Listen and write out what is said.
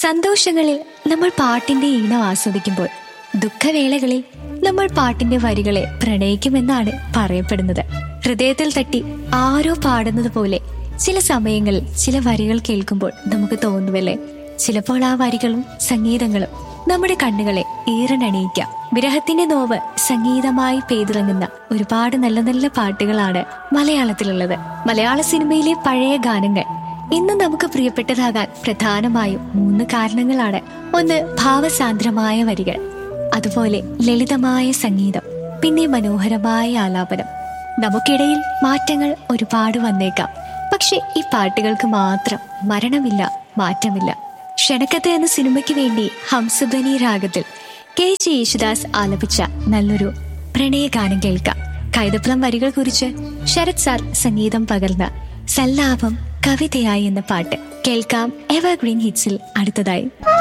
സന്തോഷങ്ങളിൽ നമ്മൾ പാട്ടിന്റെ ഈണം ആസ്വദിക്കുമ്പോൾ ദുഃഖവേളകളിൽ നമ്മൾ പാട്ടിന്റെ വരികളെ പ്രണയിക്കുമെന്നാണ് പറയപ്പെടുന്നത് ഹൃദയത്തിൽ തട്ടി ആരോ പാടുന്നത് പോലെ ചില സമയങ്ങളിൽ ചില വരികൾ കേൾക്കുമ്പോൾ നമുക്ക് തോന്നുമല്ലേ ചിലപ്പോൾ ആ വരികളും സംഗീതങ്ങളും നമ്മുടെ കണ്ണുകളെ ഈറനണിയിക്കാം വിരഹത്തിന്റെ നോവ് സംഗീതമായി പെയ്തിറങ്ങുന്ന ഒരുപാട് നല്ല നല്ല പാട്ടുകളാണ് മലയാളത്തിലുള്ളത് മലയാള സിനിമയിലെ പഴയ ഗാനങ്ങൾ ഇന്ന് നമുക്ക് പ്രിയപ്പെട്ടതാകാൻ പ്രധാനമായും മൂന്ന് കാരണങ്ങളാണ് ഒന്ന് ഭാവസാന്ദ്രമായ വരികൾ അതുപോലെ ലളിതമായ സംഗീതം പിന്നെ മനോഹരമായ ആലാപനം നമുക്കിടയിൽ മാറ്റങ്ങൾ ഒരുപാട് വന്നേക്കാം പക്ഷെ ഈ പാട്ടുകൾക്ക് മാത്രം മരണമില്ല മാറ്റമില്ല ക്ഷണക്കത്ത് എന്ന സിനിമയ്ക്ക് വേണ്ടി ഹംസധ്വനി രാഗത്തിൽ കെ ജെ യേശുദാസ് ആലപിച്ച നല്ലൊരു പ്രണയഗാനം കേൾക്കാം കൈതപ്ലം വരികൾ കുറിച്ച് ശരത് സാർ സംഗീതം പകർന്ന സല്ലാപം കവിതയായി എന്ന പാട്ട് കേൾക്കാം എവർഗ്രീൻ ഹിറ്റ്സിൽ അടുത്തതായി